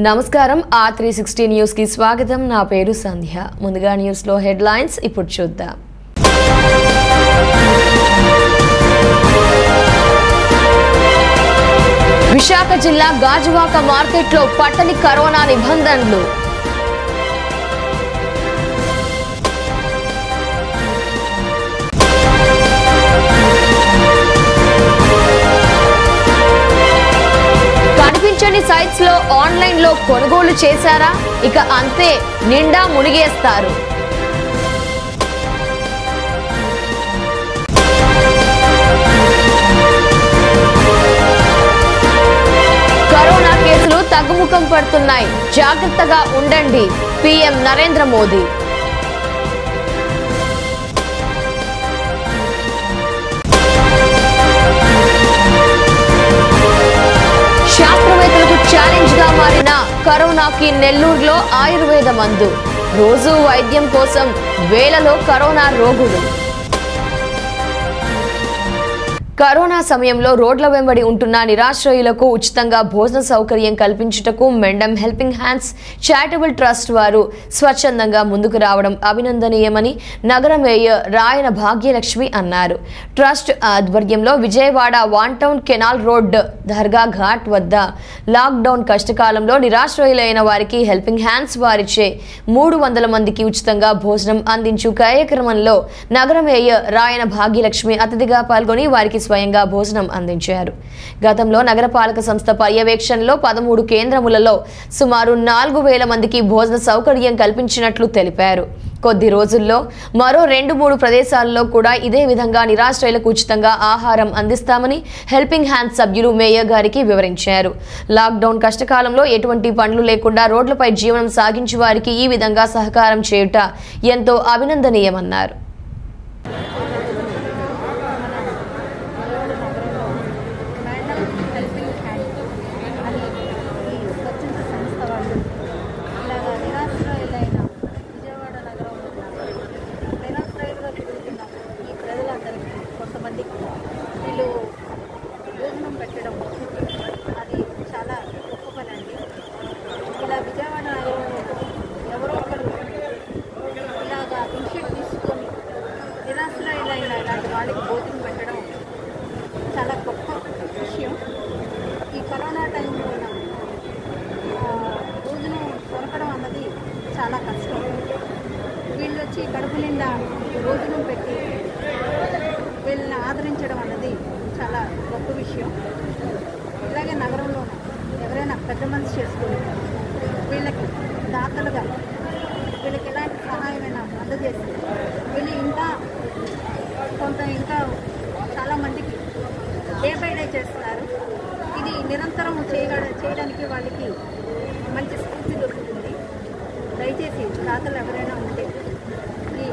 నమస్కారం ఆ three sixty news కి స్వాగతం నా పేరు సంధ్య ముందుగా న్యూస్ లో హెడ్ లైన్స్ ఇప్పుడు చూద్దాం విశాఖ జిల్లా గాజువాక మార్కెట్లో పట్టని కరోనా నిబంధనలు కనిపించని సైట్స్ లో ఆన్లైన్ లో కొనుగోలు చేశారా ఇక అంతే నిండా మునిగేస్తారు కరోనా కేసులు తగ్గుముఖం పడుతున్నాయి జాగ్రత్తగా ఉండండి పీఎం నరేంద్ర మోదీ శాస్త్రవేత్తలకు ఛాలెంజ్ గా మారిన కరోనాకి నెల్లూరులో ఆయుర్వేద మందు రోజు వైద్యం కోసం వేలలో కరోనా రోగులు కరోనా సమయంలో రోడ్ల వెంబడి ఉంటున్న నిరాశ్రయులకు ఉచితంగా భోజన సౌకర్యం కల్పించుటకు Mendam helping hands charitable trust వారు స్వచ్ఛందంగా ముందుకు రావడం అభినందనీయమని నగర మేయర్ రాయన భాగ్యలక్ష్మి అన్నారు ట్రస్ట్ ఆధ్వర్యంలో Vijayawada one town canal road దర్గా ఘాట్ వద్ద లాక్డౌన్ కష్టకాలంలో నిరాశ్రయులైన వారికి హెల్పింగ్ హ్యాండ్స్ వారిచే మూడు వందల మందికి ఉచితంగా భోజనం అందించు కార్యక్రమంలో నగర మేయర్ రాయన భాగ్యలక్ష్మి అతిథిగా పాల్గొని వారికి స్వయంగా భోజనం అందించారు గతంలో నగరపాలక సంస్థ పర్యవేక్షణలో పదమూడు కేంద్రములలో సుమారు నాలుగు వేల మందికి భోజన సౌకర్యం కల్పించినట్లు తెలిపారు కొద్ది రోజుల్లో మరో రెండు మూడు ప్రదేశాల్లో కూడా ఇదే విధంగా నిరాశ్రయులకు ఉచితంగా ఆహారం అందిస్తామని హెల్పింగ్ హ్యాండ్ సభ్యులు మేయర్ గారికి వివరించారు లాక్డౌన్ కష్టకాలంలో ఎటువంటి పనులు లేకుండా రోడ్లపై జీవనం సాగించే వారికి ఈ విధంగా సహకారం చేయుట ఎంతో అభినందనీయమన్నారు మేడం హెల్పింగ్ హ్యాండ్ అని ఈ స్వచ్ఛంద సంస్థ వాళ్ళు ఇలాగ నిరాశ్రయులైన విజయవాడ నగరంలో ఉన్న నిరాశ్రయులుగా తిరుగుతున్న ఈ ప్రజలందరికీ కొంతమందికి వీళ్ళు భోజనం పెట్టడం అది చాలా గొప్ప పని అండి ఇలా విజయవాడ నగరంలో ఎవరో ఒకరు ఇలాగా ఇనిషియేట్ తీసుకొని నిరాశ్రయులైన ఇలాంటి వాళ్ళకి భోజనం పెట్టడం చాలా గొప్ప విషయం ఈ కరోనా టైంలో భోజనం దొరకడం అన్నది చాలా కష్టం వీళ్ళు వచ్చి కడుపు నిండా భోజనం పెట్టి వీళ్ళని ఆదరించడం అన్నది చాలా గొప్ప విషయం ఇలాగే నగరంలో ఎవరైనా పెద్ద మనసు చేసుకుని వీళ్ళకి దాతలుగా వీళ్ళకి ఎలాంటి సహాయమైనా అందజేసి వీళ్ళు ఇంకా కొంత ఇంకా చాలా మందికి డే బై డే చేస్తున్నారు ఇది నిరంతరం చేయగ చేయడానికి వాళ్ళకి మంచి స్ఫూర్తి దొరుకుతుంది దయచేసి దాతలు ఎవరైనా ఉంటే ఈ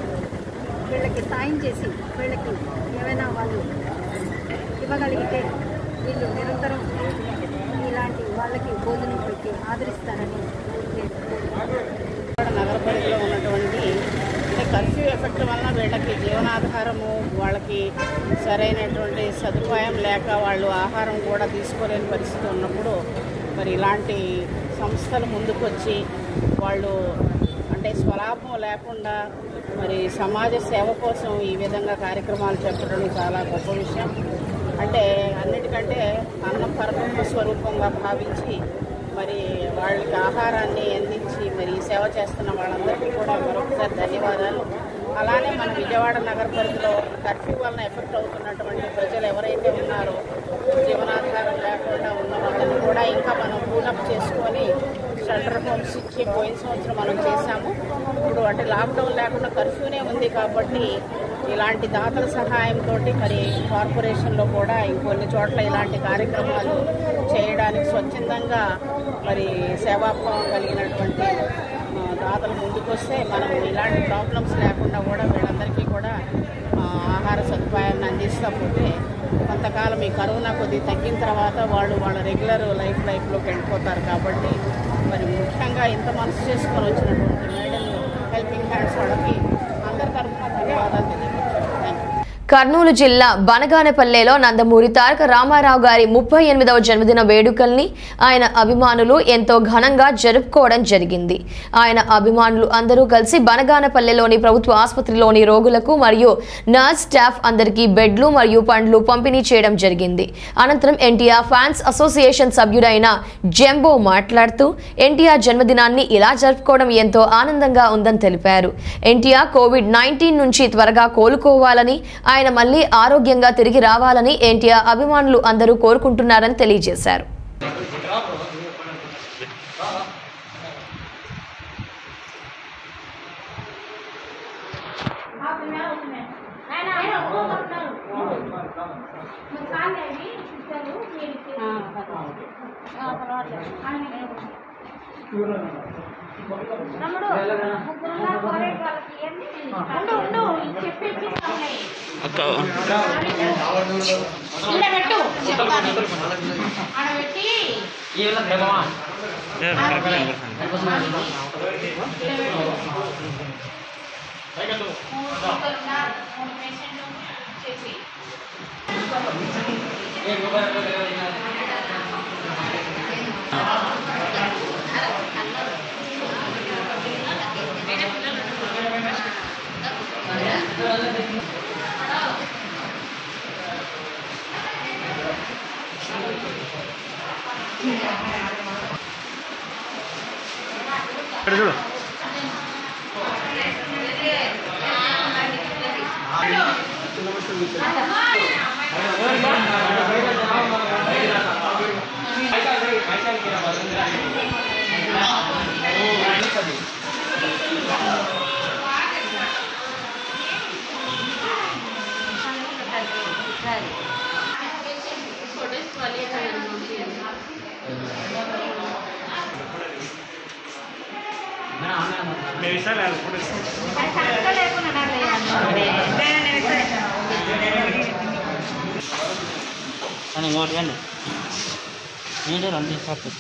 వీళ్ళకి సాయం చేసి వీళ్ళకి ఏమైనా వాళ్ళు ఇవ్వగలిగితే వీళ్ళు నిరంతరం ఇలాంటి వాళ్ళకి భోజనం పెట్టి ఆదరిస్తారని నేను విజయవాడ నగర పరిధిలో ఉన్నటువంటి అంటే కర్ఫ్యూ ఎఫెక్ట్ వలన వీళ్ళకి జీవనాధారము వాళ్ళకి సరైనటువంటి సదుపాయం లేక వాళ్ళు ఆహారం కూడా తీసుకోలేని పరిస్థితి ఉన్నప్పుడు మరి ఇలాంటి సంస్థలు ముందుకొచ్చి వాళ్ళు అంటే స్వలాభం లేకుండా మరి సమాజ సేవ కోసం ఈ విధంగా కార్యక్రమాలు చెప్పడం చాలా గొప్ప విషయం అంటే అన్నిటికంటే అన్నం పరబ్రహ్మ స్వరూపంగా భావించి మరి వాళ్ళకి ఆహారాన్ని అందించి మరి ఈ సేవ చేస్తున్న వాళ్ళందరికీ కూడా మరొకసారి ధన్యవాదాలు అలానే మన విజయవాడ నగర పరిధిలో కర్ఫ్యూ వలన ఎఫెక్ట్ అవుతున్నటువంటి ప్రజలు ఎవరైతే ఉన్నారో జీవనాధారం లేకుండా ఉన్న వాళ్ళని కూడా ఇంకా మనం పూనప్ చేసుకొని షెల్టర్ హోమ్స్ ఇచ్చి పోయిన సంవత్సరం మనం చేశాము ఇప్పుడు అంటే లాక్డౌన్ లేకుండా కర్ఫ్యూనే ఉంది కాబట్టి ఇలాంటి దాతల సహాయంతో మరి కార్పొరేషన్లో కూడా ఇంకొన్ని చోట్ల ఇలాంటి కార్యక్రమాలు చేయడానికి స్వచ్ఛందంగా మరి సేవాభావం కలిగినటువంటి ఆ, దాతలు ముందుకొస్తే మనం ఇలాంటి ప్రాబ్లమ్స్ లేకుండా కూడా వీళ్ళందరికీ కూడా ఆ, ఆహార సదుపాయాన్ని అందిస్తా పోతే కొంతకాలం ఈ కరోనా కొద్దిగా తగ్గిన తర్వాత వాళ్ళు వాళ్ళ రెగ్యులర్ లైఫ్ లైఫ్లోకి వెళ్ళిపోతారు కాబట్టి మరి ముఖ్యంగా ఇంత మనసు చేసుకొని వచ్చినటువంటి మేడం హెల్పింగ్ హ్యాండ్స్ వాళ్ళకి అందరి తరఫున ధన్యవాదాలు తెలియజేస్తాను థ్యాంక్ యూ కర్నూలు జిల్లా బనగానపల్లెలో నందమూరి తారక రామారావు గారి ముప్పై ఎనిమిదవ జన్మదిన వేడుకల్ని ఆయన అభిమానులు ఎంతో ఘనంగా జరుపుకోవడం జరిగింది ఆయన అభిమానులు అందరూ కలిసి బనగానపల్లెలోని ప్రభుత్వ ఆసుపత్రిలోని రోగులకు మరియు నర్స్ స్టాఫ్ అందరికీ బెడ్లు మరియు పండ్లు పంపిణీ చేయడం జరిగింది అనంతరం ఎన్టీఆర్ ఫ్యాన్స్ అసోసియేషన్ సభ్యుడైన జంబో మాట్లాడుతూ ఎన్టీఆర్ జన్మదినాన్ని ఇలా జరుపుకోవడం ఎంతో ఆనందంగా ఉందని తెలిపారు ఎన్టీఆర్ కోవిడ్ నైన్టీన్ నుంచి త్వరగా కోలుకోవాలని ఆయన మళ్ళీ ఆరోగ్యంగా తిరిగి రావాలని ఎన్టీఆర్ అభిమానులు అందరూ కోరుకుంటున్నారని తెలియజేశారు అని ఇంకోటి రండి ఏంటి రండి sir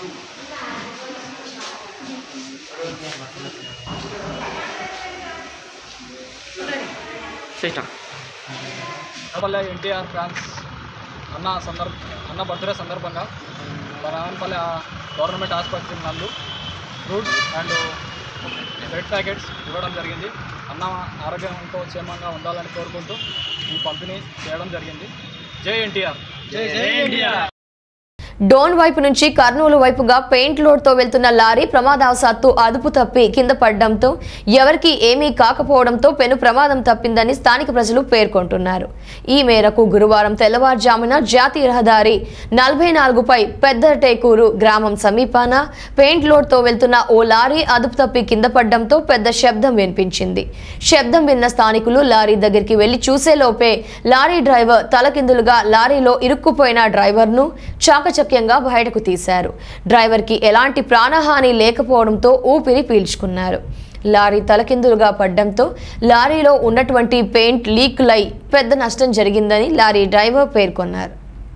system Ravapalle NTR fans అన్న సందర్భ అన్న బర్త్డే సందర్భంగా మా రావణపల్లె గవర్నమెంట్ ఆసుపత్రి నందు ఫ్రూట్స్ అండ్ బ్రెడ్ ప్యాకెట్స్ ఇవ్వడం జరిగింది అన్న ఆరోగ్యంతో క్షేమంగా ఉండాలని కోరుకుంటూ ఈ పంపిణీ చేయడం జరిగింది జై ఎన్టీఆర్ జై జై ఎన్టీఆర్ డోన్ వైపు నుంచి కర్నూలు వైపుగా పెయింట్ లోడ్తో వెళ్తున్న లారీ ప్రమాదవశాత్తు అదుపు తప్పి కింద పడడంతో ఎవరికీ ఏమీ కాకపోవడంతో పెను ప్రమాదం తప్పిందని స్థానిక ప్రజలు పేర్కొంటున్నారు ఈ మేరకు గురువారం తెల్లవారుజామున జాతీయ రహదారి నలభై నాలుగుపై పెద్ద టేకూరు గ్రామం సమీపాన పెయింట్ లోడ్తో వెళ్తున్న ఓ లారీ అదుపు తప్పి కింద పడడంతో పెద్ద శబ్దం వినిపించింది శబ్దం విన్న స్థానికులు లారీ దగ్గరికి వెళ్లి చూసేలోపే లారీ డ్రైవర్ తలకిందులుగా లారీలో ఇరుక్కుపోయిన డ్రైవర్ను చాకచక్యంగా బయటకు తీశారు డ్రైవర్కి ఎలాంటి ప్రాణహాని లేకపోవడంతో ఊపిరి పీల్చుకున్నారు లారీ తలకిందులుగా పడ్డంతో లారీలో ఉన్నటువంటి పెయింట్ లీక్లై పెద్ద నష్టం జరిగిందని లారీ డ్రైవర్ పేర్కొన్నారు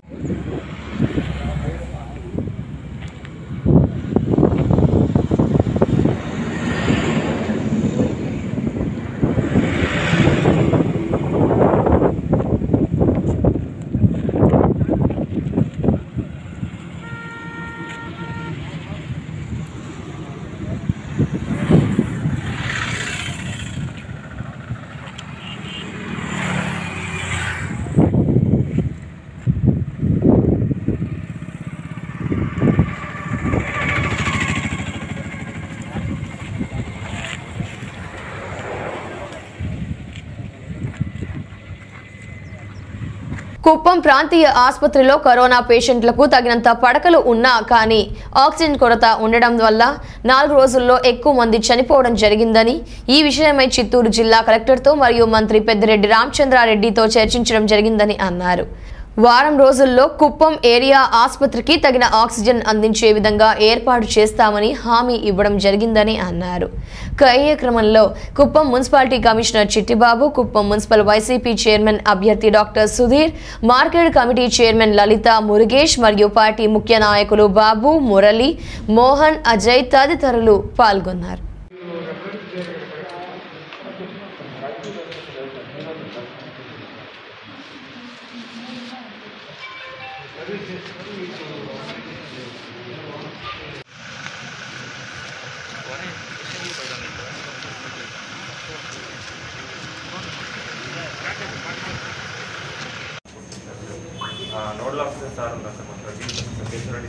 కుప్పం ప్రాంతీయ ఆసుపత్రిలో కరోనా పేషెంట్లకు తగినంత పడకలు ఉన్నా కానీ ఆక్సిజన్ కొరత ఉండడం వల్ల నాలుగు రోజుల్లో ఎక్కువ మంది చనిపోవడం జరిగిందని ఈ విషయమై చిత్తూరు జిల్లా కలెక్టర్తో మరియు మంత్రి పెద్దిరెడ్డి రామచంద్రారెడ్డితో చర్చించడం జరిగిందని అన్నారు వారం రోజుల్లో కుప్పం ఏరియా ఆసుపత్రికి తగిన ఆక్సిజన్ అందించే విధంగా ఏర్పాటు చేస్తామని హామీ ఇవ్వడం జరిగిందని అన్నారు కార్యక్రమంలో Kuppam municipality commissioner Chittibabu Kuppam municipal YCP chairman అభ్యర్థి doctor Sudhir market committee chairman Lalitha Murugesh మరియు పార్టీ ముఖ్య నాయకులు బాబు మురళి మోహన్ అజయ్ తదితరులు పాల్గొన్నారు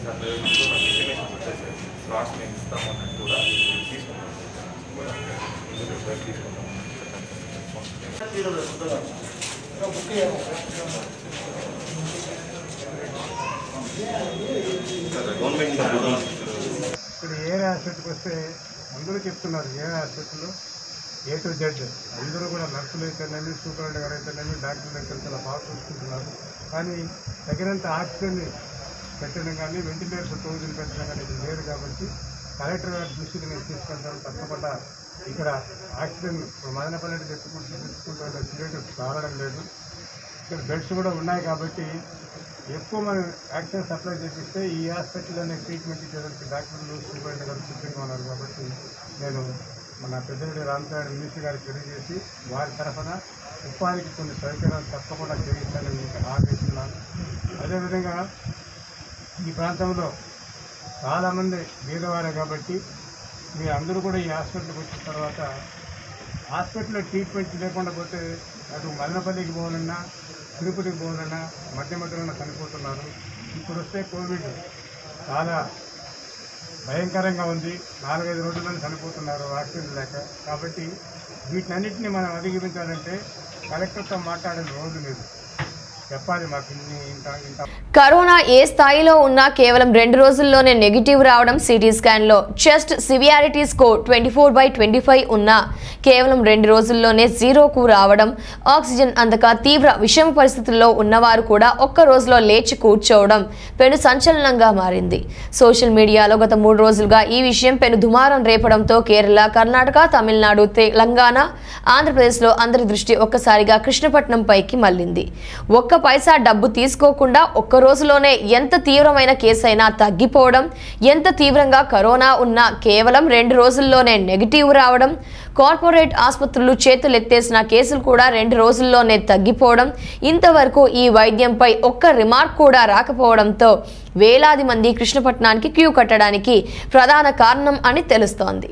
ఆక్సిజన్ సప్లై నాకు ఇంటిమేషన్ వచ్చేసాయి స్లాట్స్ మేము ఇస్తాము అన్నట్టు కూడా తీసుకుంటాం తీసుకుంటాం గవర్నమెంట్ ఇప్పుడు ఏ హాస్పిటల్కి వస్తే అందరూ చెప్తున్నారు ఏ హాస్పిటల్లో ఏ టు జెడ్ అందరూ కూడా నర్సులు అయితేనేమి సూపరింటెండెంట్ గారు అయితేనేమి డాక్టర్లు అయితే చాలా బాగా చూసుకుంటున్నారు కానీ తగినంత ఆక్సిజన్ పెట్టడం కానీ వెంటిలేటర్ రోజులు పెట్టడం కానీ ఇది లేదు కాబట్టి కలెక్టర్ గారి దృష్టికి నేను తీసుకుంటాను తప్పకుండా ఇక్కడ ఆక్సిజన్ ఇప్పుడు మదనపల్లి తెచ్చుకుంటూ తెచ్చుకుంటూ సిలిండర్స్ రావడం లేదు ఇక్కడ బెడ్స్ కూడా ఉన్నాయి కాబట్టి ఎక్కువ మనం యాక్సిజన్ సప్లై చేపిస్తే ఈ హాస్పిటల్లోనే ట్రీట్మెంట్ ఇచ్చేదానికి డాక్టర్లు సూపరింటెండెంట్ గారు సిద్ధంగా ఉన్నారు కాబట్టి నేను మన పెద్దరెడ్డి రామచంద్ర మినిస్టర్ గారికి తెలియజేసి వారి తరఫున ఉపాధికి కొన్ని సౌకర్యాలు తప్పకుండా చేయిస్తానని మీకు హామీ ఇస్తున్నాను అదేవిధంగా ఈ ప్రాంతంలో చాలామంది బీదవారే కాబట్టి మీ అందరూ కూడా ఈ హాస్పిటల్కి వచ్చిన తర్వాత హాస్పిటల్లో ట్రీట్మెంట్ లేకుండా పోతే అటు మదనపల్లికి పోవాలన్నా తిరుపతికి పోవాలన్నా మధ్య మధ్యలో చనిపోతున్నారు ఇప్పుడు వస్తే కోవిడ్ చాలా భయంకరంగా ఉంది నాలుగైదు రోజుల్లో చనిపోతున్నారు ఆక్సిజన్ లేక కాబట్టి వీటన్నిటిని మనం అధిగమించాలంటే కలెక్టర్తో మాట్లాడే రోజు లేదు చెప్పాలి మాకు ఇన్ని ఇంత ఇంత కరోనా ఏ స్థాయిలో ఉన్నా కేవలం రెండు రోజుల్లోనే నెగిటివ్ రావడం సిటీ స్కాన్లో chest severity score twenty four by twenty five ఉన్నా కేవలం రెండు రోజుల్లోనే జీరోకు రావడం ఆక్సిజన్ అందక తీవ్ర విషమ పరిస్థితుల్లో ఉన్నవారు కూడా ఒక్క రోజులో లేచి కూర్చోవడం పెను సంచలనంగా మారింది సోషల్ మీడియాలో గత మూడు రోజులుగా ఈ విషయం పెను దుమారం రేపడంతో కేరళ కర్ణాటక తమిళనాడు తెలంగాణ ఆంధ్రప్రదేశ్లో అందరి దృష్టి ఒక్కసారిగా కృష్ణపట్నం పైకి మళ్ళింది ఒక్క పైసా డబ్బు తీసుకోకుండా ఒక్క రోజులోనే ఎంత తీవ్రమైన కేసైనా తగ్గిపోవడం ఎంత తీవ్రంగా కరోనా ఉన్నా కేవలం రెండు రోజుల్లోనే నెగిటివ్ రావడం కార్పొరేట్ ఆసుపత్రులు చేతులెత్తేసిన కేసులు కూడా రెండు రోజుల్లోనే తగ్గిపోవడం ఇంతవరకు ఈ వైద్యంపై ఒక్క రిమార్క్ కూడా రాకపోవడంతో వేలాది మంది కృష్ణపట్నానికి క్యూ కట్టడానికి ప్రధాన కారణం అని తెలుస్తోంది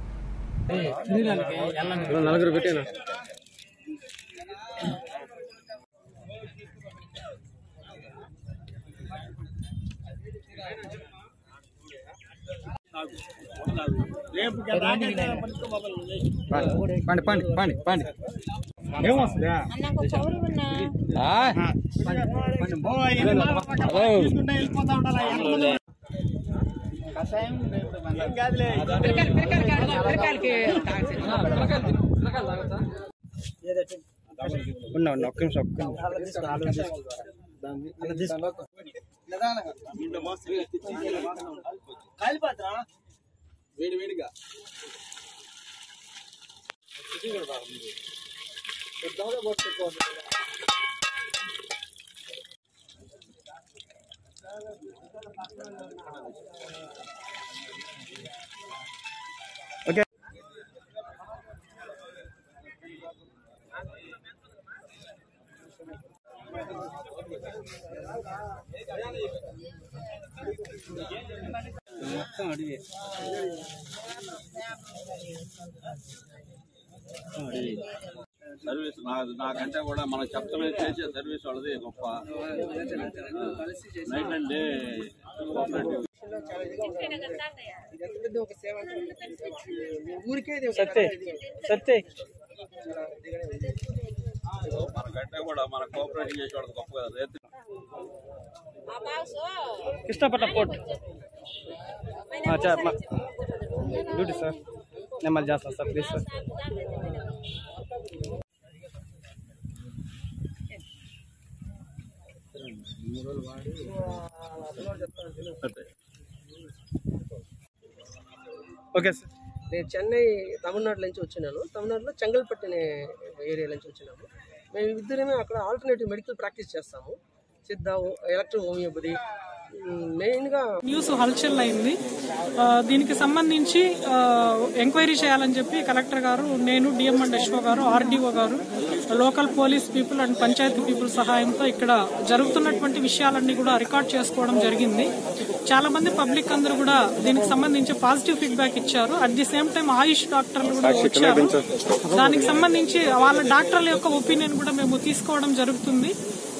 పండి పండి పండి పండి ఏమొస్తుందా ఉన్నా ఉన్నా ఒక్క నిమిషం ఒక్క నిమిషం మొత్తం అడిగి సర్వీస్ నా నాకంటే కూడా మనం చెప్తమే చేసే సర్వీస్ వాళ్ళది గొప్ప నైట్ అండ్ డే కోఆపరేటివ్ సత్తే సత్తే మనకంటే కూడా మన కోఆపరేటివ్ చేసే వాళ్ళది గొప్ప కదా రైతు కృష్ణపట్నం పోర్ట్ డ్యూటీ సార్ నేను మళ్ళీ చేస్తాను sir please sir okay sir నేను చెన్నై తమిళనాడు నుంచి వచ్చినాను తమిళనాడులో చెంగల్పట్టు అనే ఏరియా నుంచి వచ్చినాము మేము ఇద్దరమే అక్కడ ఆల్టర్నేటివ్ మెడికల్ ప్రాక్టీస్ చేస్తాము సిద్ధ ఎలక్ట్రో హోమియోపతి మెయిన్గా న్యూస్ హల్చల్ అయింది ఆ, దీనికి సంబంధించి ఆ, ఎంక్వైరీ చేయాలని చెప్పి కలెక్టర్ గారు నేను డిఎం అండ్ ఎస్ఓ గారు ఆర్డీఓ గారు local police people and panchayat people సహాయంతో ఇక్కడ జరుగుతున్నటువంటి విషయాలన్నీ కూడా రికార్డ్ చేసుకోవడం జరిగింది చాలా మంది పబ్లిక్ అందరూ కూడా దీనికి సంబంధించి పాజిటివ్ ఫీడ్బ్యాక్ ఇచ్చారు at the same time AYUSH డాక్టర్లు కూడా వచ్చారు దానికి సంబంధించి వాళ్ళ డాక్టర్ల యొక్క ఒపీనియన్ కూడా మేము తీసుకోవడం జరుగుతుంది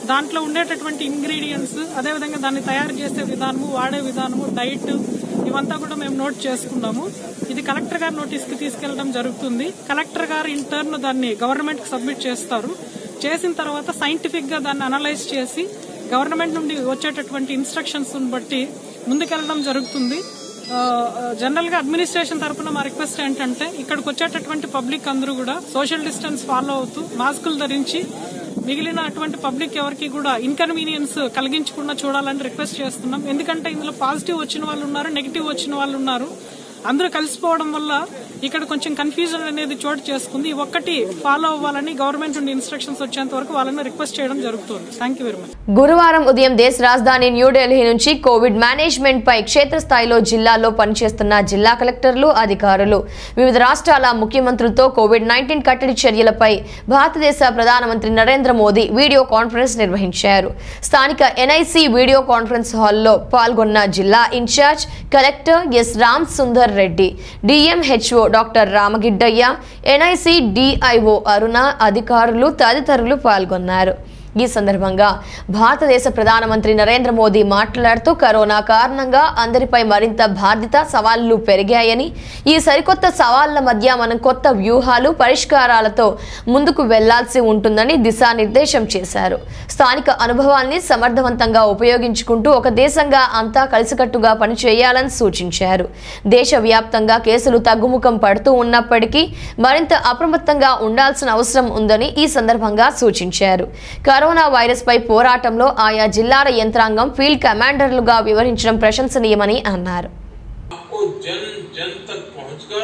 దాంట్లో ఉండేటటువంటి ఇంగ్రీడియంట్స్ అదేవిధంగా దాన్ని తయారు చేసే విధానము వాడే విధానము డైట్ ఇవంతా కూడా మేము నోట్ చేసుకున్నాము ఇది కలెక్టర్ గారి నోటీస్కి తీసుకెళ్లడం జరుగుతుంది కలెక్టర్ గారు ఇన్ టర్న్ దాన్ని గవర్నమెంట్ కి సబ్మిట్ చేస్తారు చేసిన తర్వాత సైంటిఫిక్ గా దాన్ని అనలైజ్ చేసి గవర్నమెంట్ నుండి వచ్చేటటువంటి ఇన్స్ట్రక్షన్స్ బట్టి ముందుకెళ్లడం జరుగుతుంది జనరల్ గా అడ్మినిస్ట్రేషన్ తరపున మా రిక్వెస్ట్ ఏంటంటే ఇక్కడికి వచ్చేటటువంటి పబ్లిక్ అందరూ కూడా సోషల్ డిస్టెన్స్ ఫాలో అవుతూ మాస్కులు ధరించి మిగిలిన అటువంటి పబ్లిక్ ఎవరికి కూడా ఇన్కన్వీనియన్స్ కలిగించకుండా చూడాలని రిక్వెస్ట్ చేస్తున్నాం ఎందుకంటే ఇందులో పాజిటివ్ వచ్చిన వాళ్ళు ఉన్నారు నెగిటివ్ వచ్చిన వాళ్ళు ఉన్నారు అందరూ కలిసిపోవడం వల్ల ఇక్కడ కొంచెం కన్ఫ్యూజన్ అనేది చోటు చేసుకుంది ఈ ఒక్కటి ఫాలో అవ్వాలని గవర్నమెంట్ నుండి ఇన్స్ట్రక్షన్స్ వచ్చేంత వరకు వాళ్ళని రిక్వెస్ట్ చేయడం జరుగుతుంది థ్యాంక్ యూ వెరీ మచ్ గురువారం ఉదయం దేశ రాజధాని న్యూఢిల్లీ నుంచి కోవిడ్ మేనేజ్మెంట్ పై క్షేత్రస్థాయిలో జిల్లాల్లో పనిచేస్తున్న జిల్లా కలెక్టర్లు అధికారులు వివిధ రాష్ట్రాల ముఖ్యమంత్రులతో కోవిడ్ నైన్టీన్ కట్టడి చర్యలపై భారతదేశ ప్రధానమంత్రి నరేంద్ర మోదీ వీడియో కాన్ఫరెన్స్ నిర్వహించారు స్థానిక ఎన్ఐసి వీడియో కాన్ఫరెన్స్ హాల్లో పాల్గొన్న జిల్లా in charge collector S Ram Sundar Reddy DMHO doctor Ramagiddaiah NIC DIO Aruna అధికారులు తదితరులు పాల్గొన్నారు ఈ సందర్భంగా భారతదేశ ప్రధానమంత్రి నరేంద్ర మోదీ మాట్లాడుతూ కరోనా కారణంగా అందరిపై మరింత బాధ్యత సవాళ్లు పెరిగాయని ఈ సరికొత్త సవాళ్ల మధ్య మనం కొత్త వ్యూహాలు పరిష్కారాలతో ముందుకు వెళ్లాల్సి ఉంటుందని దిశానిర్దేశం చేశారు స్థానిక అనుభవాల్ని సమర్థవంతంగా ఉపయోగించుకుంటూ ఒక దేశంగా అంతా కలిసికట్టుగా పనిచేయాలని సూచించారు దేశవ్యాప్తంగా కేసులు తగ్గుముఖం పడుతూ ఉన్నప్పటికీ మరింత అప్రమత్తంగా ఉండాల్సిన అవసరం ఉందని ఈ సందర్భంగా సూచించారు కరోనా వైరస్ పై పోరాటంలో ఆయా జిల్లాల యంత్రాంగం ఫీల్డ్ కమాండర్లుగా వివరించడం ప్రశంసనీయమని అన్నారు आपको जन जन तक पहुंचकर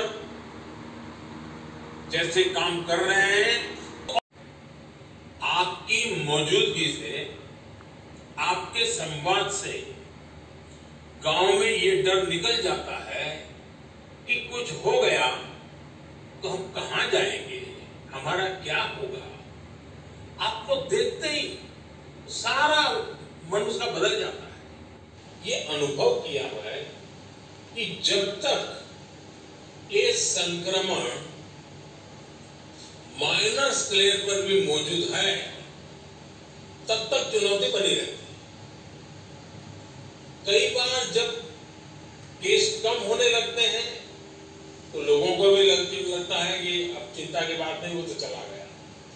जैसे काम कर रहे हैं आपकी मौजूदगी से आपके संवाद से गांव में ये डर निकल जाता है कि कुछ हो गया तो हम कहां जाएंगे हमारा क्या होगा आपको देखते ही सारा मन उसका बदल जाता है ये अनुभव किया हुआ है कि जब तक ये संक्रमण माइनर स्केल पर भी मौजूद है तब तक चुनौती बनी रहती है कई बार जब केस कम होने लगते हैं तो लोगों को भी लग- लगता है कि अब चिंता की बात नहीं वो तो चला गया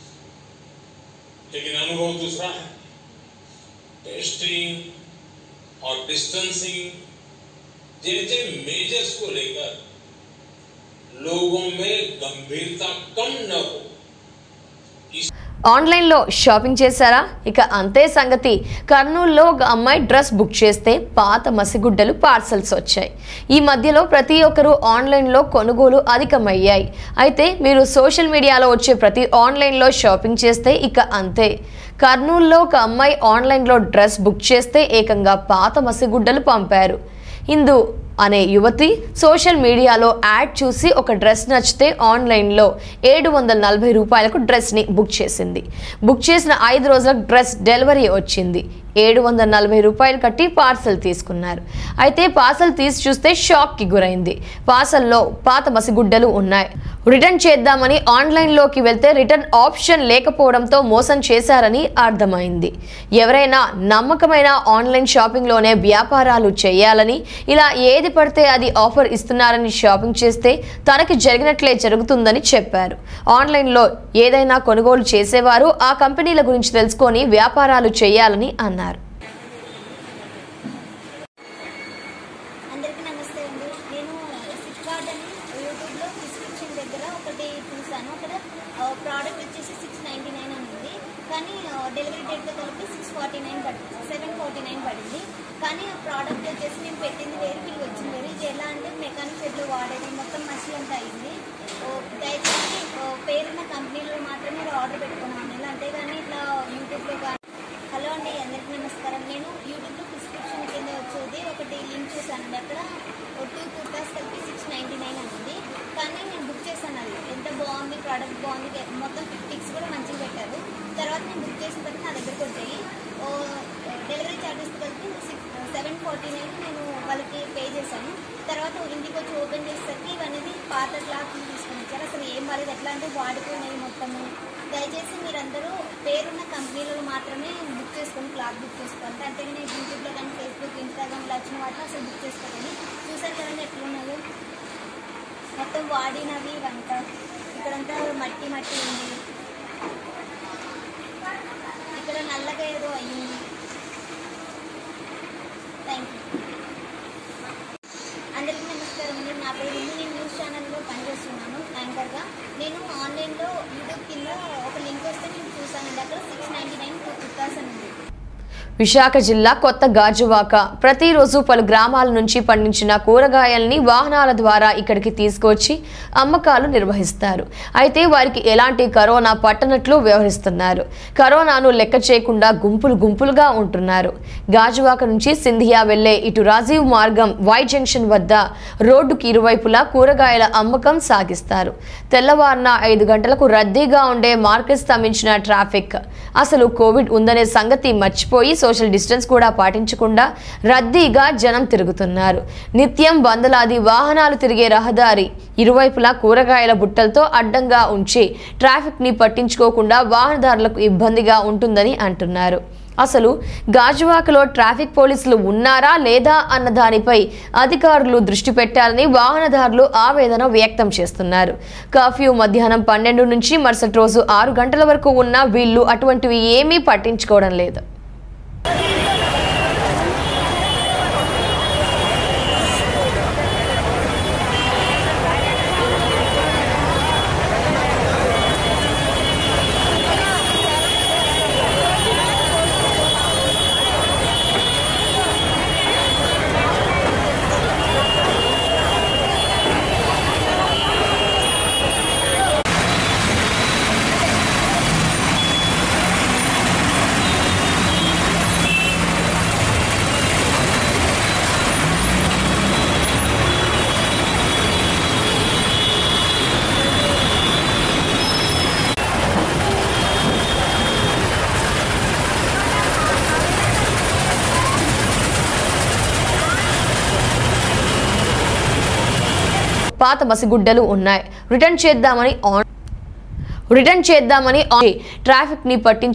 लेकिन अनुभव दूसरा है टेस्टिंग और डिस्टेंसिंग जैसे मेजर्स को लेकर लोगों में गंभीरता कम न हो ఆన్లైన్లో షాపింగ్ చేశారా ఇక అంతే సంగతి కర్నూలులో ఒక అమ్మాయి డ్రెస్ బుక్ చేస్తే పాత మసిగుడ్డలు పార్సల్స్ వచ్చాయి ఈ మధ్యలో ప్రతి ఒక్కరూ ఆన్లైన్లో కొనుగోలు అధికమయ్యాయి అయితే మీరు సోషల్ మీడియాలో వచ్చే ప్రతి ఆన్లైన్లో షాపింగ్ చేస్తే ఇక అంతే కర్నూలులో ఒక అమ్మాయి ఆన్లైన్లో డ్రెస్ బుక్ చేస్తే ఏకంగా పాత మసిగుడ్డలు పంపారు ఇందు అనే యువతి సోషల్ మీడియాలో యాడ్ చూసి ఒక డ్రెస్ నచ్చితే ఆన్లైన్లో ఏడు వందల నలభై రూపాయలకు డ్రెస్ని బుక్ చేసింది బుక్ చేసిన ఐదు రోజులకు డ్రెస్ డెలివరీ వచ్చింది ఏడు వందల నలభై రూపాయలు కట్టి పార్సల్ తీసుకున్నారు అయితే పార్సల్ తీసి చూస్తే షాక్కి గురైంది పార్సల్లో పాత మసిగుడ్డలు ఉన్నాయి రిటర్న్ చేద్దామని ఆన్లైన్లోకి వెళ్తే రిటర్న్ ఆప్షన్ లేకపోవడంతో మోసం చేశారని అర్థమైంది ఎవరైనా నమ్మకమైన ఆన్లైన్ షాపింగ్లోనే వ్యాపారాలు చేయాలని ఇలా ఏది పడితే అది ఆఫర్ ఇస్తున్నారని షాపింగ్ చేస్తే తనకి జరిగినట్లే జరుగుతుందని చెప్పారు ఆన్లైన్లో ఏదైనా కొనుగోలు చేసేవారు ఆ కంపెనీల గురించి తెలుసుకొని వ్యాపారాలు చేయాలని అన్నారు అందరికీ నమస్తే అండి నేను ఫ్లిప్కార్ట్ అని యూట్యూబ్లో ప్రిస్క్రిప్షన్ దగ్గర ఒకటి చూసాను అక్కడ ప్రోడక్ట్ వచ్చేసి సిక్స్ నైంటీ నైన్ అని ఉంది కానీ డెలివరీ డేట్తో కలిపి సిక్స్ ఫార్టీ నైన్ పడింది సెవెన్ ఫార్టీ నైన్ పడింది కానీ ఆ ప్రోడక్ట్ వచ్చేసి నేను పెట్టింది వేరు వీళ్ళు వచ్చింది వేరు ఇది ఎలా అంటే మెకానిక్ షెడ్లో వాడేది మొత్తం మసి అంతా అయింది ఓ, దయచేసి ఓ, పేరున్న కంపెనీలో మాత్రమే మీరు ఆర్డర్ పెట్టుకున్నాను ఇలా అంతేగాని ఇట్లా యూట్యూబ్లో కానీ హలో అండి అందరికీ నమస్కారం నేను యూట్యూబ్లో ప్రిస్క్రిప్షన్ కింద వచ్చేది ఒకటి లింక్ చూసానండి అక్కడ టూ కుర్తాస్ కలిపి సిక్స్ నైంటీ నైన్ అని ఉంది కానీ నేను బుక్ చేశాను అది ఎంత బాగుంది ప్రోడక్ట్ బాగుంది మొత్తం పిక్స్ కూడా మంచిగా పెట్టారు తర్వాత నేను బుక్ చేసిన తర్వాత నా దగ్గరకు వచ్చాయి ఓ, డెలివరీ ఛార్జెస్ కలిపి సిక్స్ సెవెన్ ఫార్టీ నైన్ నేను వాళ్ళకి పే చేశాను తర్వాత ఇంటికి వచ్చి ఓపెన్ చేసేసరికి ఇవన్నీ పాత క్లాత్ తీసుకొని వచ్చారు అసలు ఏం బాలేదు ఎట్లా అంటే వాడిపోయినాయి మొత్తము దయచేసి మీరందరూ పేరున్న కంపెనీలలో మాత్రమే బుక్ చేసుకొని క్లాత్ బుక్ చేసుకోండి అంతేగాని యూట్యూబ్లో కానీ ఫేస్బుక్ ఇన్స్టాగ్రామ్ ఇలా వచ్చిన వాటిని అసలు బుక్ చేసుకోండి చూసారు కదండి ఎట్లున్నదో మొత్తం వాడినవి ఇవంతా ఇక్కడంతా మట్టి మట్టి ఉంది ఇక్కడ నల్లగా ఏదో అయ్యింది థ్యాంక్ యూ అందరికీ నమస్కారం అండి నా పేరు ఇందు నేను న్యూస్ ఛానల్లో పనిచేస్తున్నాను యాంకర్గా నేను ఆన్లైన్లో యూట్యూబ్ కింద ఒక లింక్ వస్తే నేను చూసానండి అక్కడ six ninety nine two kurtas అని ఉంది విశాఖ జిల్లా కొత్త గాజువాక ప్రతిరోజు పలు గ్రామాల నుంచి పండించిన కూరగాయల్ని వాహనాల ద్వారా ఇక్కడికి తీసుకొచ్చి అమ్మకాలు నిర్వహిస్తారు అయితే వారికి ఎలాంటి కరోనా పట్టనట్లు వ్యవహరిస్తున్నారు కరోనాను లెక్క చేయకుండా గుంపులు గుంపులుగా ఉంటున్నారు గాజువాక నుంచి సింధియా వెళ్లే ఇటు రాజీవ్ మార్గం వై జంక్షన్ వద్ద రోడ్డుకి ఇరువైపులా కూరగాయల అమ్మకం సాగిస్తారు తెల్లవారున ఐదు గంటలకు రద్దీగా ఉండే మార్కెట్ స్తంభించిన ట్రాఫిక్ అసలు కోవిడ్ ఉందనే సంగతి మర్చిపోయి సోషల్ డిస్టెన్స్ కూడా పాటించకుండా రద్దీగా జనం తిరుగుతున్నారు నిత్యం వందలాది వాహనాలు తిరిగే రహదారి ఇరువైపులా కూరగాయల బుట్టలతో అడ్డంగా ఉంచి ట్రాఫిక్ ని పట్టించుకోకుండా వాహనదారులకు ఇబ్బందిగా ఉంటుందని అంటున్నారు అసలు గాజువాకలో ట్రాఫిక్ పోలీసులు ఉన్నారా లేదా అన్న దానిపై అధికారులు దృష్టి పెట్టాలని వాహనదారులు ఆవేదన వ్యక్తం చేస్తున్నారు కర్ఫ్యూ మధ్యాహ్నం పన్నెండు నుంచి మరుసటి రోజు ఆరు గంటల వరకు ఉన్న వీళ్ళు అటువంటివి ఏమీ పట్టించుకోవడం లేదు పాత మసిగుడ్డలు ఉన్నాయి రిటర్న్ చేద్దామని ఆన్ రిటర్న్ చేద్దామని ఆన్ ట్రాఫిక్ ని పట్టించు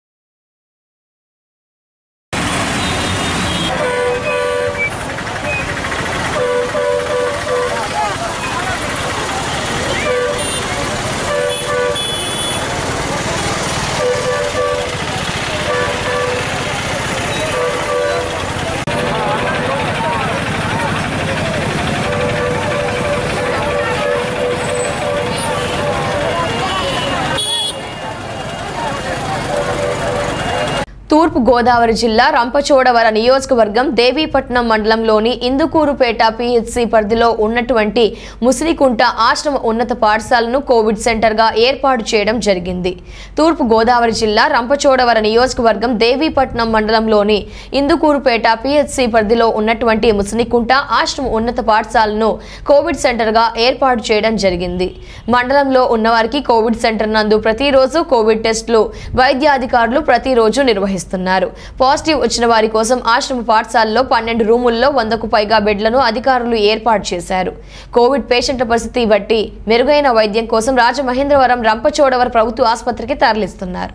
తూర్పు గోదావరి జిల్లా రంపచోడవర నియోజకవర్గం దేవీపట్నం మండలంలోని ఇందుకూరుపేట పిహెచ్సి పరిధిలో ఉన్నటువంటి ముసిరికుంట ఆశ్రమ ఉన్నత పాఠశాలను కోవిడ్ సెంటర్గా ఏర్పాటు చేయడం జరిగింది తూర్పు గోదావరి జిల్లా రంపచోడవర నియోజకవర్గం దేవీపట్నం మండలంలోని ఇందుకూరుపేట పిహెచ్సి పరిధిలో ఉన్నటువంటి ముసినికుంట ఆశ్రమ ఉన్నత పాఠశాలను కోవిడ్ సెంటర్గా ఏర్పాటు చేయడం జరిగింది మండలంలో ఉన్నవారికి కోవిడ్ సెంటర్ నందు ప్రతిరోజు కోవిడ్ టెస్టులు వైద్యాధికారులు ప్రతిరోజు నిర్వహిస్తున్నారు పాజిటివ్ వచ్చిన వారి కోసం ఆశ్రమ పాఠశాలలో పన్నెండు రూముల్లో వందకు పైగా బెడ్లను అధికారులు ఏర్పాటు చేశారు కోవిడ్ పేషెంట్ల పరిస్థితి బట్టి మెరుగైన వైద్యం కోసం రాజమహేంద్రవరం రంపచోడవరం ప్రభుత్వ ఆసుపత్రికి తరలిస్తున్నారు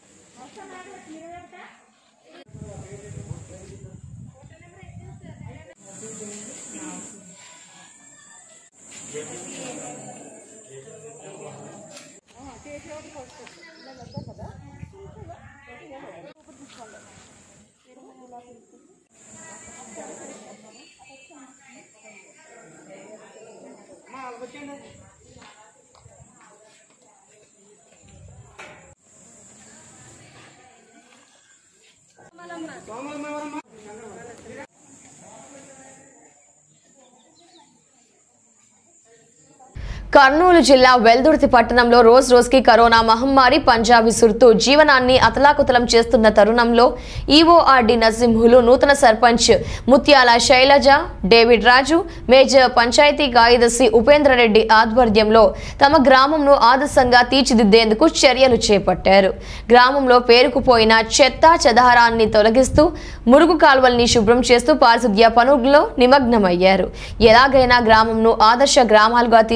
కర్నూలు జిల్లా వెల్దుర్తి పట్టణంలో రోజు రోజుకి కరోనా మహమ్మారి పంజా విసురుతూ జీవనాన్ని అతలాకుతలం చేస్తున్న తరుణంలో ఈఓఆర్డి నరసింహులు నూతన సర్పంచ్ ముత్యాల శైలజ డేవిడ్ రాజు మేజర్ పంచాయతీ కార్యదర్శి ఉపేంద్రరెడ్డి ఆధ్వర్యంలో తమ గ్రామంను ఆదర్శంగా తీర్చిదిద్దేందుకు చర్యలు చేపట్టారు గ్రామంలో పేరుకుపోయిన చెత్త చెదారాన్ని తొలగిస్తూ మురుగు కాల్వల్ని శుభ్రం చేస్తూ పారిశుద్ధ్య పనుల్లో నిమగ్నమయ్యారు ఎలాగైనా గ్రామంను ఆదర్శ గ్రామాలుగా తీర్చిదిద్దాలని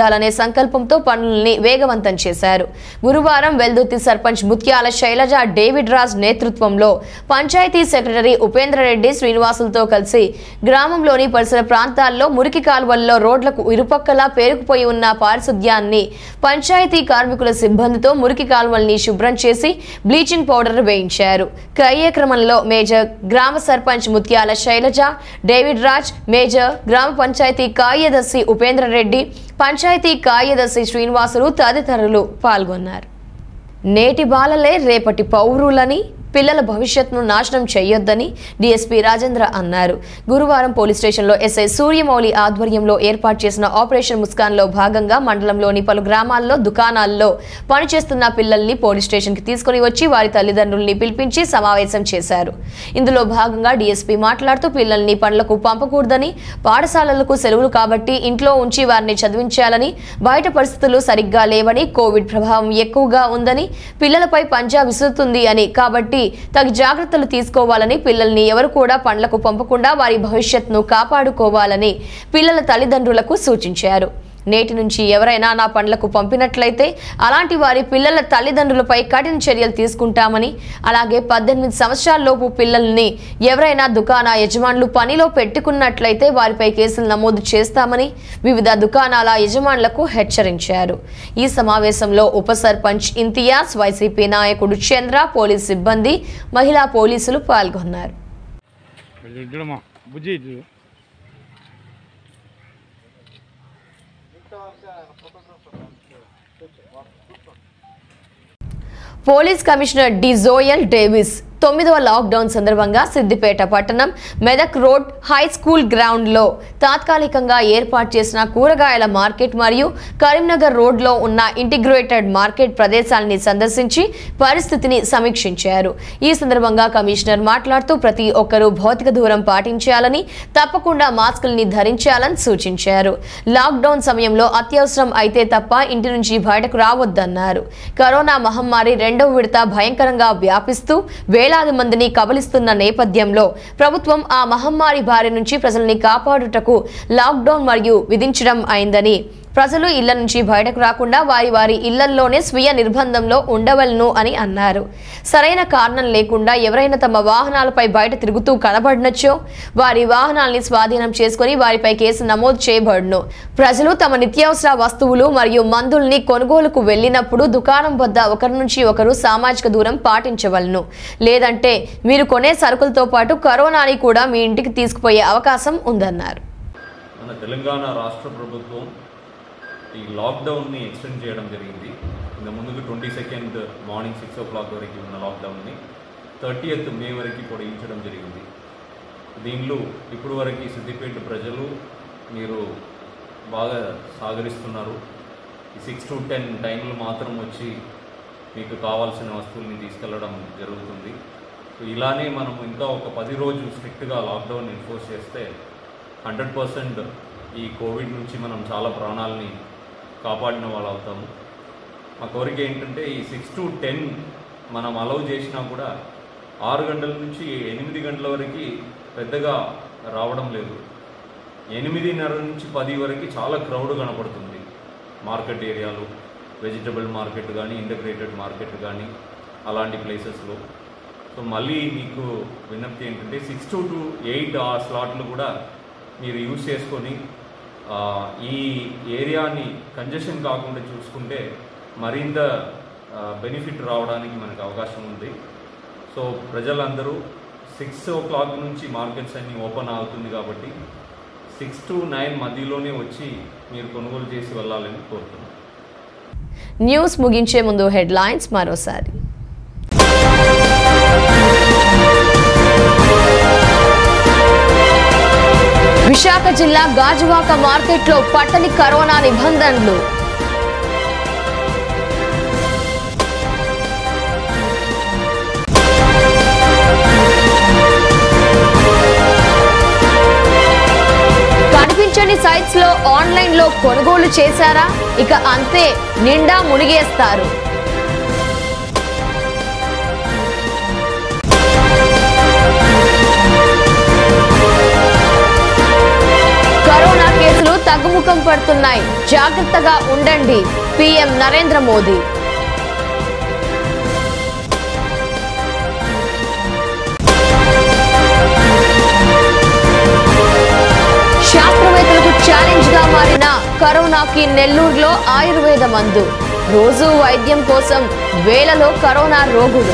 చూడాలనే సంకల్పంతో పనుల్ని వేగవంతం చేశారు గురువారం వెల్దుర్తి సర్పంచ్ ముత్యాల శైలజ డేవిడ్ రాజ్ నేతృత్వంలో పంచాయతీ సెక్రటరీ ఉపేంద్రరెడ్డి శ్రీనివాసులతో కలిసి గ్రామంలోని పరిసర ప్రాంతాల్లో మురికి కాలువల్లో రోడ్లకు ఇరుపక్కలా పేరుకుపోయి ఉన్న పారిశుద్ధ్యాన్ని పంచాయతీ కార్మికుల సిబ్బందితో మురికి కాలువల్ని శుభ్రం చేసి బ్లీచింగ్ పౌడర్ వేయించారు కార్యక్రమంలో మేజర్ గ్రామ సర్పంచ్ ముత్యాల శైలజ డేవిడ్ రాజ్ మేజర్ గ్రామ పంచాయతీ కార్యదర్శి ఉపేంద్రరెడ్డి పంచాయతీ కార్యదర్శి శ్రీనివాసులు తదితరులు పాల్గొన్నారు నేటి బాలలే రేపటి పౌరులని పిల్లల భవిష్యత్తును నాశనం చేయొద్దని డీఎస్పీ రాజేంద్ర అన్నారు గురువారం పోలీస్ స్టేషన్లో ఎస్ఐ సూర్యమౌళి ఆధ్వర్యంలో ఏర్పాటు చేసిన ఆపరేషన్ ముస్కాన్లో భాగంగా మండలంలోని పలు గ్రామాల్లో దుకాణాల్లో పనిచేస్తున్న పిల్లల్ని పోలీస్ స్టేషన్కి తీసుకుని వచ్చి వారి తల్లిదండ్రుల్ని పిలిపించి సమావేశం చేశారు ఇందులో భాగంగా డీఎస్పీ మాట్లాడుతూ పిల్లల్ని పనులకు పంపకూడదని పాఠశాలలకు సెలవులు కాబట్టి ఇంట్లో ఉంచి వారిని చదివించాలని బయట పరిస్థితులు సరిగ్గా లేవని కోవిడ్ ప్రభావం ఎక్కువగా ఉందని పిల్లలపై పంజా విసురుతుంది అని కాబట్టి తగు జాగ్రత్తలు తీసుకోవాలని పిల్లల్ని ఎవరు కూడా పండ్లకు పంపకుండా వారి భవిష్యత్తును కాపాడుకోవాలని పిల్లల తల్లిదండ్రులకు సూచించారు నేటి నుంచి ఎవరైనా నా పండ్లకు పంపినట్లయితే అలాంటి వారి పిల్లల తల్లిదండ్రులపై కఠిన చర్యలు తీసుకుంటామని అలాగే పద్దెనిమిది సంవత్సరాలలోపు పిల్లల్ని ఎవరైనా దుకాణ యజమానులు పనిలో పెట్టుకున్నట్లయితే వారిపై కేసులు నమోదు చేస్తామని వివిధ దుకాణాల యజమానులకు హెచ్చరించారు ఈ సమావేశంలో ఉప సర్పంచ్ ఇంతియాజ్ వైసీపీ నాయకుడు చంద్ర పోలీస్ సిబ్బంది మహిళా పోలీసులు పాల్గొన్నారు బుజ్జి police commissioner D Joel Davis తొమ్మిదవ లాక్డౌన్ సందర్భంగా సిద్దిపేట పట్టణం మెదక్ రోడ్ హై స్కూల్ గ్రౌండ్లో తాత్కాలికంగా ఏర్పాటు చేసిన కూరగాయల మార్కెట్ మరియు కరీంనగర్ రోడ్లో ఉన్న ఇంటిగ్రేటెడ్ మార్కెట్ ప్రదేశాలని సందర్శించి పరిస్థితిని సమీక్షించారు ఈ సందర్భంగా కమిషనర్ మాట్లాడుతూ ప్రతి ఒక్కరూ భౌతిక దూరం పాటించాలని తప్పకుండా మాస్కుల్ని ధరించాలని సూచించారు లాక్డౌన్ సమయంలో అత్యవసరం అయితే తప్ప ఇంటి నుంచి బయటకు రావద్దన్నారు కరోనా మహమ్మారి రెండవ విడత భయంకరంగా వ్యాపిస్తూ వేలాది మందిని కబలిస్తున్న నేపథ్యంలో ప్రభుత్వం ఆ మహమ్మారి బారి నుంచి ప్రజల్ని కాపాడుటకు లాక్డౌన్ మరియు విధించడం అయిందని ప్రజలు ఇళ్ల నుంచి బయటకు రాకుండా వారి వారి ఇళ్లల్లోనే స్వీయ నిర్బంధంలో ఉండవలను అని అన్నారు సరైన కారణం లేకుండా ఎవరైనా తమ వాహనాలపై బయట తిరుగుతూ కనబడినచ్చో వారి వాహనాల్ని స్వాధీనం చేసుకుని వారిపై కేసు నమోదు చేయబడును ప్రజలు తమ నిత్యావసర వస్తువులు మరియు మందుల్ని కొనుగోలుకు వెళ్ళినప్పుడు దుకాణం వద్ద ఒకరి నుంచి ఒకరు సామాజిక దూరం పాటించవలను లేదంటే మీరు కొనే సరుకులతో పాటు కరోనాని కూడా మీ ఇంటికి తీసుకుపోయే అవకాశం ఉందన్నారు మన తెలంగాణ రాష్ట్ర ప్రభుత్వం ఈ లాక్డౌన్ని ఎక్స్టెండ్ చేయడం జరిగింది ఇంత ముందుకు twenty second morning six o'clock వరకు ఉన్న లాక్డౌన్ని థర్టీయత్ మే వరకు పొడిగించడం జరిగింది దీనిలో ఇప్పుడు వరకు సిద్దిపేట ప్రజలు మీరు బాగా సాగరిస్తున్నారు ఈ సిక్స్ టు టెన్ టైంలో మాత్రం వచ్చి మీకు కావాల్సిన వస్తువుల్ని తీసుకెళ్ళడం జరుగుతుంది సో ఇలానే మనం ఇంకా ఒక పది రోజులు స్ట్రిక్ట్గా లాక్డౌన్ ఎన్ఫోర్స్ చేస్తే హండ్రెడ్ పర్సెంట్ ఈ కోవిడ్ నుంచి మనం చాలా ప్రాణాలని కాపాడిన వాళ్ళు అవుతాము మా కోరిక ఏంటంటే ఈ సిక్స్ టు టెన్ మనం అలౌ చేసినా కూడా ఆరు గంటల నుంచి ఎనిమిది గంటల వరకు పెద్దగా రావడం లేదు ఎనిమిదిన్నర నుంచి పది వరకు చాలా క్రౌడ్ కనపడుతుంది మార్కెట్ ఏరియాలు వెజిటబుల్ మార్కెట్ కానీ ఇంటగ్రేటెడ్ మార్కెట్ కానీ అలాంటి ప్లేసెస్లో సో మళ్ళీ మీకు విన్నప్తి ఏంటంటే సిక్స్ టు టు ఎయిట్ ఆ స్లాట్లు కూడా మీరు యూజ్ చేసుకొని ఆ, ఈ ఏరియాని కంజెషన్ కాకుండా చూసుకుంటే మరింత బెనిఫిట్ రావడానికి మనకు అవకాశం ఉంది సో ప్రజలందరూ సిక్స్ ఓ క్లాక్ నుంచి మార్కెట్స్ అన్నీ ఓపెన్ అవుతుంది కాబట్టి సిక్స్ టు నైన్ మధ్యలోనే వచ్చి మీరు కొనుగోలు చేసి వెళ్ళాలని కోరుతున్నాను న్యూస్ ముగించే ముందు హెడ్లైన్స్ మరోసారి విశాఖ జిల్లా గాజువాక మార్కెట్లో పట్టని కరోనా నిబంధనలు కనిపించని సైట్స్ లో ఆన్లైన్ లో కొనుగోలు చేశారా ఇక అంతే నిండా మునిగేస్తారు కరోనా కేసులు తగ్గుముఖం సమీపం పడుతున్నాయి జాగ్రత్తగా ఉండండి పీఎం నరేంద్ర మోదీ శాస్త్రవేత్తలకు ఛాలెంజ్ గా మారిన కరోనాకి నెల్లూరులో ఆయుర్వేద మందు రోజు వైద్యం కోసం వేలలో కరోనా రోగులు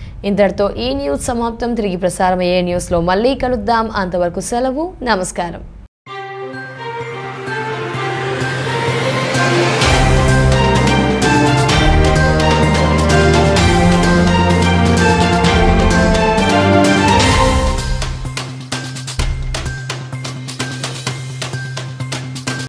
ఇంతటితో ఈ న్యూస్ సమాప్తం తిరిగి ప్రసారమయ్యే న్యూస్లో మళ్ళీ కలుద్దాం అంతవరకు సెలవు నమస్కారం